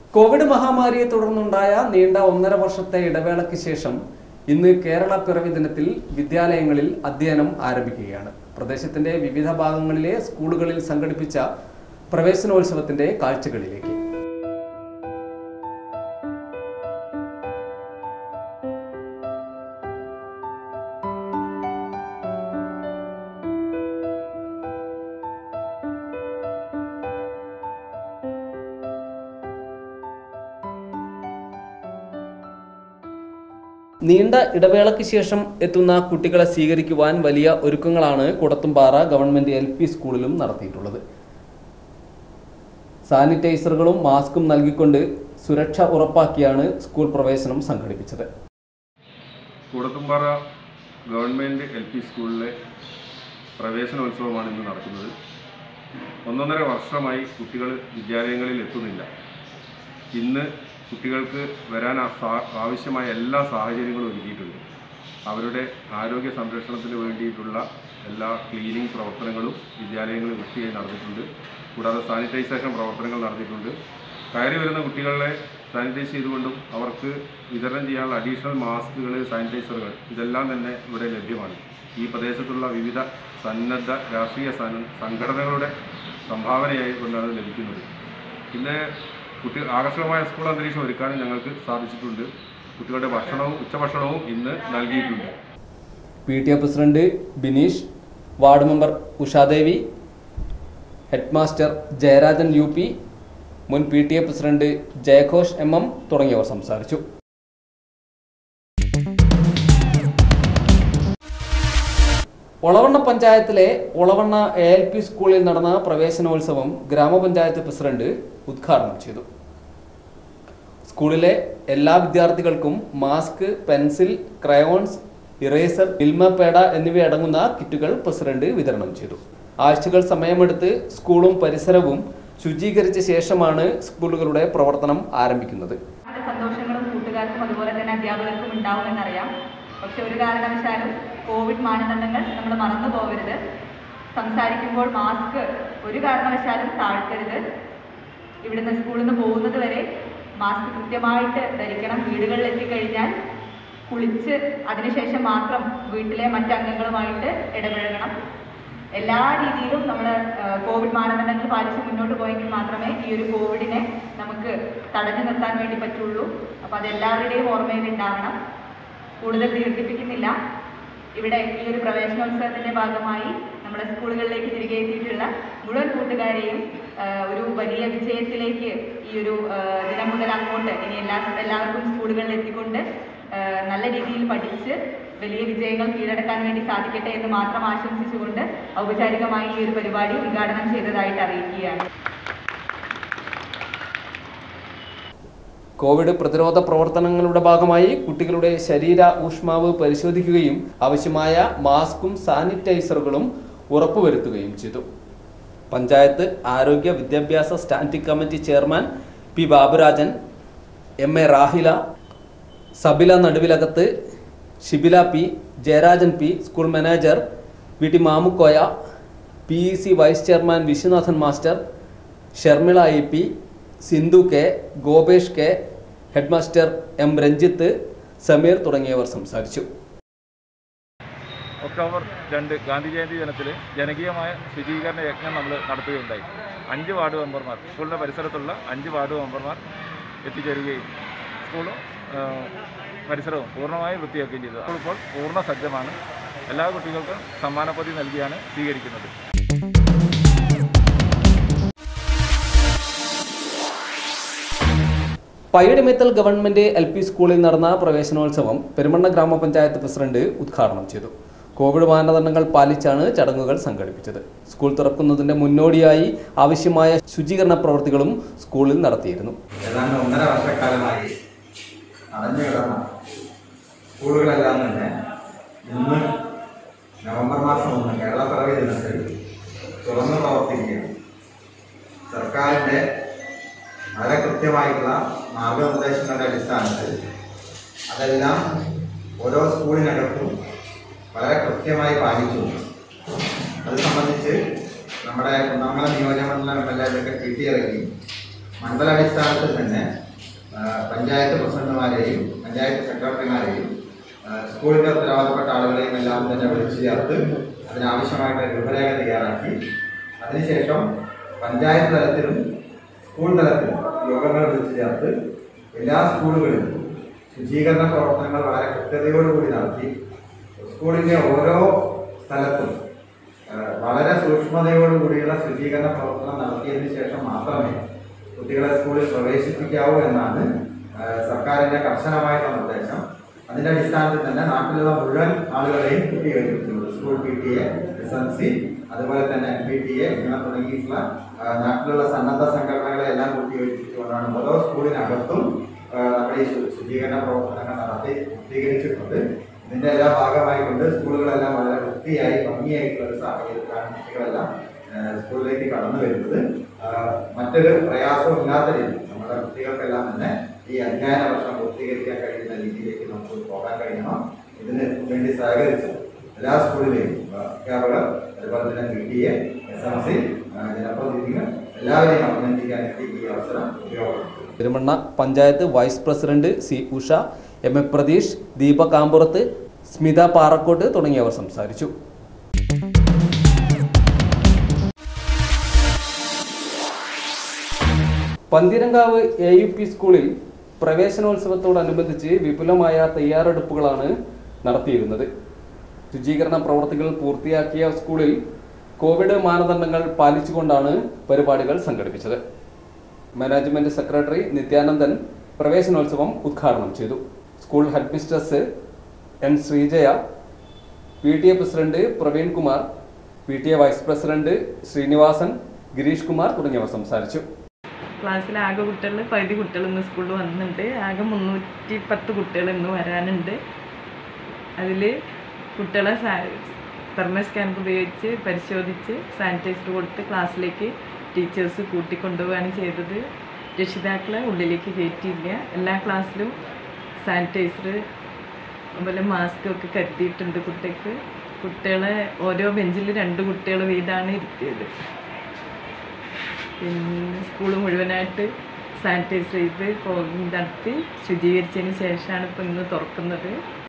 Covid മഹാമാരിയെ തുടർന്നുണ്ടായ നീണ്ട ഒന്നര വർഷത്തെ ഇടവേളയ്ക്ക് ശേഷം ഇന്ന് കേരള പിറവി ദിനത്തിൽ വിദ്യാലയങ്ങളിൽ അധ്യയനം ആരംഭിക്കുകയാണ് പ്രദേശത്തിന്റെ വിവിധ ഭാഗങ്ങളിലെ സ്കൂളുകളിൽ സംഘടിപ്പിച്ച പ്രവേശനോത്സവത്തിന്റെ കാഴ്ചകളിലേക്ക് നീണ്ട ഇടവേളയ്ക്ക് ശേഷം എത്തുന്ന കുട്ടികളെ സ്വീകരിക്കുവാൻ വലിയ ഒരുക്കങ്ങളാണ് കുടത്തുംപാറ ഗവൺമെന്റ് എൽ പി സ്കൂളിലും നടത്തിയിട്ടുള്ളത് സാനിറ്റൈസറുകളും മാസ്കും നൽകിക്കൊണ്ട് സുരക്ഷ ഉറപ്പാക്കിയാണ് സ്കൂൾ പ്രവേശനം സംഘടിപ്പിച്ചത് കൂടത്തുംപാറ ഗവൺമെൻറ് എൽ പി സ്കൂളിലെ പ്രവേശനോത്സവമാണ് ഇന്ന് നടക്കുന്നത് ഒന്നൊന്നര വർഷമായി കുട്ടികൾ വിദ്യാലയങ്ങളിൽ എത്തുന്നില്ല ഇന്ന് കുട്ടികൾക്ക് വരാൻ ആ- സാ- ആവശ്യമായ എല്ലാ സാഹചര്യങ്ങളും ഒരുക്കിയിട്ടുണ്ട് അവരുടെ ആരോഗ്യ സംരക്ഷണത്തിന് വേണ്ടിയിട്ടുള്ള എല്ലാ ക്ലീനിങ് പ്രവർത്തനങ്ങളും വിദ്യാലയങ്ങളിൽ വൃത്തിയായി നടന്നിട്ടുണ്ട് കൂടാതെ സാനിറ്റൈസേഷൻ പ്രവർത്തനങ്ങൾ നടന്നിട്ടുണ്ട് കയറി വരുന്ന കുട്ടികളെ സാനിറ്റൈസ് ചെയ്തുകൊണ്ടും അവർക്ക് വിതരണം ചെയ്യാനുള്ള അഡീഷണൽ മാസ്കുകൾ സാനിറ്റൈസറുകൾ ഇതെല്ലാം തന്നെ ഇവിടെ ലഭ്യമാണ് ഈ പ്രദേശത്തുള്ള വിവിധ സന്നദ്ധ രാഷ്ട്രീയ സന- സംഘടനകളുടെ സംഭാവനയായി കൊണ്ടാണ് ഇത് ലഭിക്കുന്നത് പിന്നെ കുട്ടി ആകർഷകമായ സ്കൂൾ അന്തരീക്ഷം ഒരുക്കാനും ഞങ്ങൾക്ക് സാധിച്ചിട്ടുണ്ട് കുട്ടികളുടെ ഭക്ഷണവും ഉച്ചഭക്ഷണവും ഇന്ന് നൽകിയിട്ടുണ്ട് P T A president Bineesh ward member Ushadevi head master Jayarajan U P മുൻ പി ടി എ പ്രസിഡന്റ് ജയഘോഷ് എം എം തുടങ്ങിയവർ സംസാരിച്ചു ഒളവണ്ണ പഞ്ചായത്തിലെ ഒളവണ്ണ എ എൽ പി സ്കൂളിൽ നടന്ന പ്രവേശനോത്സവം ഗ്രാമപഞ്ചായത്ത് പ്രസിഡന്റ് ഉദ്ഘാടനം ചെയ്തു സ്കൂളിലെ എല്ലാ വിദ്യാർത്ഥികൾക്കും മാസ്ക് പെൻസിൽ ക്രയോൺസ് ഇറേസർ ഫിൽമ പേട എന്നിവയടങ്ങുന്ന കിറ്റുകൾ പ്രസിഡന്റ് വിതരണം ചെയ്തു ആഴ്ചകൾ സമയമെടുത്ത് സ്കൂളും പരിസരവും ശുചീകരിച്ച ശേഷമാണ് സ്കൂളുകളുടെ പ്രവർത്തനം ആരംഭിക്കുന്നത് അതിന്റെ സന്തോഷങ്ങളും കൂട്ടുകാർക്കും അതുപോലെ തന്നെ അധ്യാപകർക്കും ഉണ്ടാവുമെന്നറിയാം പക്ഷെ ഒരു കാരണവശാലും കോവിഡ് മാനദണ്ഡങ്ങൾ നമ്മൾ മറന്നു പോകരുത് സംസാരിക്കുമ്പോൾ മാസ്ക് ഒരു കാരണവശാലും താഴ്ത്തരുത് ഇവിടുന്ന് സ്കൂളിൽ നിന്ന് പോകുന്നത് വരെ മാസ്ക് കൃത്യമായിട്ട് ധരിക്കണം വീടുകളിൽ എത്തിക്കഴിഞ്ഞാൽ കുളിച്ച് അതിനുശേഷം മാത്രം വീട്ടിലെ മറ്റംഗങ്ങളുമായിട്ട് ഇടപഴകണം എല്ലാ രീതിയിലും നമ്മൾ കോവിഡ് മാനദണ്ഡങ്ങൾ പാലിച്ച് മുന്നോട്ട് പോയെങ്കിൽ മാത്രമേ ഈ ഒരു കോവിഡിനെ നമുക്ക് തടഞ്ഞു നിർത്താൻ വേണ്ടി പറ്റുള്ളൂ അപ്പോൾ അത് എല്ലാവരുടെയും ഓർമ്മയിൽ ഉണ്ടാവണം കൂടുതൽ ദീർഘിപ്പിക്കുന്നില്ല ഇവിടെ ഈ ഒരു പ്രവേശനോത്സവത്തിന്റെ ഭാഗമായി നമ്മുടെ സ്കൂളുകളിലേക്ക് തിരികെ എത്തിയിട്ടുള്ള മുഴുവൻ കൂട്ടുകാരെയും ആ, ഒരു വലിയ വിജയത്തിലേക്ക് ഈ ഒരു ആ, ദിനം മുതൽ അങ്ങോട്ട് ഇനി എല്ലാ എല്ലാവർക്കും സ്കൂളുകളിൽ എത്തിക്കൊണ്ട് ആ, നല്ല രീതിയിൽ പഠിച്ച് വലിയ വിജയങ്ങൾ കീഴടക്കാൻ വേണ്ടി സാധിക്കട്ടെ എന്ന് മാത്രം ആശംസിച്ചുകൊണ്ട് ഔപചാരികമായി ഈ ഒരു പരിപാടി ഉദ്ഘാടനം ചെയ്തതായിട്ട് അറിയിക്കുകയാണ് കോവിഡ് പ്രതിരോധ പ്രവർത്തനങ്ങളുടെ ഭാഗമായി കുട്ടികളുടെ ശരീര ഊഷ്മാവ് പരിശോധിക്കുകയും ആവശ്യമായ മാസ്കും സാനിറ്റൈസറുകളും ഉറപ്പുവരുത്തുകയും ചെയ്തു പഞ്ചായത്ത് ആരോഗ്യ വിദ്യാഭ്യാസ standing committee chairman P Baburajan M A Rahila Sabila Naduvilakath Shibila P Jayarajan P school manager V T Mamukkoya P E C vice chairman Viswanathan master Sharmila E P Sindhu K Gopesh K headmaster M Ranjith Sameer തുടങ്ങിയവർ സംസാരിച്ചു ഒക്ടോബർ രണ്ട് ഗാന്ധി ജയന്തി ദിനത്തിൽ ജനകീയമായ ശുചീകരണ യജ്ഞം നമ്മൾ നടത്തുകയുണ്ടായി അഞ്ച് വാർഡ് മെമ്പർമാർ സ്കൂളിൻ്റെ പരിസരത്തുള്ള അഞ്ച് വാർഡ് മെമ്പർമാർ എത്തിച്ചേരുകയും സ്കൂളും ആ, പരിസരവും പൂർണ്ണമായി വൃത്തിയാക്കുകയും ചെയ്തു സ്കൂൾ ഇപ്പോൾ പൂർണ്ണ സജ്ജമാണ് എല്ലാ കുട്ടികൾക്കും സമ്മാനപ്പൊതി നൽകിയാണ് സ്വീകരിക്കുന്നത് പയ്യടിമേത്തൽ ഗവൺമെന്റ് എൽ പി സ്കൂളിൽ നടന്ന പ്രവേശനോത്സവം പെരുമണ്ണ ഗ്രാമപഞ്ചായത്ത് പ്രസിഡന്റ് ഉദ്ഘാടനം ചെയ്തു കോവിഡ് മാനദണ്ഡങ്ങൾ പാലിച്ചാണ് ചടങ്ങുകൾ സംഘടിപ്പിച്ചത് സ്കൂൾ തുറക്കുന്നതിന്റെ മുന്നോടിയായി ആവശ്യമായ ശുചീകരണ പ്രവൃത്തികളും സ്കൂളിൽ നടത്തിയിരുന്നു ഏതാണ്ട് ഒന്നര വർഷക്കാലമായി അടഞ്ഞു കിടന്ന സ്കൂളുകളെല്ലാം തന്നെ ഇന്ന് നവംബർ മാസം ഒന്ന് കേരള പിറവി ദിനത്തിൽ തുറന്നു പ്രവർത്തിക്കുകയാണ് സർക്കാരിൻ്റെ വളരെ കൃത്യമായിട്ടുള്ള മാർഗനിർദ്ദേശങ്ങളുടെ അടിസ്ഥാനത്തിൽ അതെല്ലാം ഓരോ സ്കൂളിനകത്തും വളരെ കൃത്യമായി പാലിച്ചു അത് സംബന്ധിച്ച് നമ്മുടെ കുന്നാമല നിയോജകമണ്ഡലം M L A T T ഇറക്കി മണ്ഡലാടിസ്ഥാനത്തിൽ തന്നെ ആ, പഞ്ചായത്ത് പ്രസിഡന്റുമാരെയും പഞ്ചായത്ത് സെക്രട്ടറിമാരെയും ആ, സ്കൂളിന്റെ ഉത്തരവാദപ്പെട്ട ആളുകളെയും എല്ലാം തന്നെ വിളിച്ചു ചേർത്ത് അതിനാവശ്യമായിട്ട് രൂപരേഖ തയ്യാറാക്കി അതിനുശേഷം പഞ്ചായത്ത് തലത്തിലും സ്കൂൾ തലത്തിലും യോഗങ്ങൾ വിളിച്ചു ചേർത്ത് എല്ലാ സ്കൂളുകളിലും ശുചീകരണ പ്രവർത്തനങ്ങൾ വളരെ കൃത്യതയോടുകൂടി നടത്തി സ്കൂളിന്റെ ഓരോ സ്ഥലത്തും ആ, വളരെ സൂക്ഷ്മതയോടുകൂടിയുള്ള ശുചീകരണ പ്രവർത്തനം നടത്തിയതിനു ശേഷം മാത്രമേ കുട്ടികളെ സ്കൂളിൽ പ്രവേശിപ്പിക്കാവൂ എന്നാണ് ആ, സർക്കാരിന്റെ കർശനമായിട്ടുള്ള നിർദ്ദേശം അതിന്റെ അടിസ്ഥാനത്തിൽ തന്നെ നാട്ടിലുള്ള മുഴുവൻ ആളുകളെയും കൂട്ടിയോജിപ്പിച്ചിട്ടുണ്ട് school P T A S M C അതുപോലെ തന്നെ എം പി ടി എ ഇങ്ങനെ തുടങ്ങിയിട്ടുള്ള ആ, നാട്ടിലുള്ള സന്നദ്ധ സംഘടനകളെ എല്ലാം കൂട്ടിയോജിപ്പിച്ചുകൊണ്ടാണ് ഓരോ സ്കൂളിനകത്തും ആ, നമ്മുടെ ഈ ശു- ശുചീകരണ പ്രവർത്തനങ്ങൾ നടത്തി പൂർത്തീകരിച്ചിട്ടുണ്ട് ഇതിന്റെ എല്ലാ ഭാഗമായിക്കൊണ്ട് സ്കൂളുകളെല്ലാം വളരെ വൃത്തിയായി ഭംഗിയായിട്ടുള്ള ഒരു സാഹചര്യത്തിലാണ് കുട്ടികളെല്ലാം ആ, സ്കൂളിലേക്ക് കടന്നു വരുന്നത് ആ, മറ്റൊരു പ്രയാസവും ഇല്ലാത്ത രീതിയിൽ നമ്മുടെ കുട്ടികൾക്കെല്ലാം തന്നെ ഈ അധ്യയന വർഷം പൂർത്തീകരിക്കാൻ കഴിയുന്ന രീതിയിലേക്ക് നമുക്ക് പോകാൻ കഴിയണം ഇതിന് വേണ്ടി സഹകരിച്ചു എല്ലാ സ്കൂളിലെയും ആ, അധ്യാപകർ അതുപോലെ തന്നെ P T A S M C ജനപ്രതിനിധികൾ എല്ലാവരെയും അഭിനന്ദിക്കാൻ വേണ്ടി ഈ അവസരം ഉപയോഗപ്പെടുത്തുന്നു Perumanna panchayat vice president C Usha M A Pratheesh Deepa Kampurath Smitha Parakkot തുടങ്ങിയവർ സംസാരിച്ചു പന്തിരങ്കാവ് എ യു പി സ്കൂളിൽ പ്രവേശനോത്സവത്തോടനുബന്ധിച്ച് വിപുലമായ തയ്യാറെടുപ്പുകളാണ് നടത്തിയിരുന്നത് ശുചീകരണ പ്രവർത്തികൾ പൂർത്തിയാക്കിയ സ്കൂളിൽ കോവിഡ് മാനദണ്ഡങ്ങൾ പാലിച്ചുകൊണ്ടാണ് പരിപാടികൾ സംഘടിപ്പിച്ചത് മാനേജ്മെന്റ് സെക്രട്ടറി നിത്യാനന്ദൻ പ്രവേശനോത്സവം ഉദ്ഘാടനം ചെയ്തു school headmistress N Sreejaya P T A president Praveen Kumar P T A vice president Srinivasan Gireesh Kumar തുടങ്ങിയവർ സംസാരിച്ചു ക്ലാസ്സിൽ ആകെ കുട്ടികൾ പകുതി കുട്ടികൾ ഇന്ന് സ്കൂളിൽ വന്നിട്ടുണ്ട് ആകെ മുന്നൂറ്റി പത്ത് കുട്ടികൾ ഇന്ന് വരാനുണ്ട് അതിൽ കുട്ടികളെ തെർമൽ സ്കാൻ ഉപയോഗിച്ച് പരിശോധിച്ച് സാനിറ്റൈസർ കൊടുത്ത് ക്ലാസ്സിലേക്ക് ടീച്ചേഴ്സ് കൂട്ടിക്കൊണ്ടുപോവുകയാണ് ചെയ്തത് രക്ഷിതാക്കളെ ഉള്ളിലേക്ക് കയറ്റിയില്ല എല്ലാ ക്ലാസ്സിലും സാനിറ്റൈസർ അതുപോലെ മാസ്ക് ഒക്കെ കരുതിയിട്ടുണ്ട് കുട്ടിക്ക് കുട്ടികളെ ഓരോ ബെഞ്ചിൽ രണ്ട് കുട്ടികൾ വീതമാണ് ഇരുത്തിയത് പിന്നെ സ്കൂൾ മുഴുവനായിട്ട് സാനിറ്റൈസ് ചെയ്ത് കോവിഡ് നടത്തി ശുചീകരിച്ചതിന് ശേഷമാണ് ഇപ്പോൾ ഇന്ന് തുറക്കുന്നത്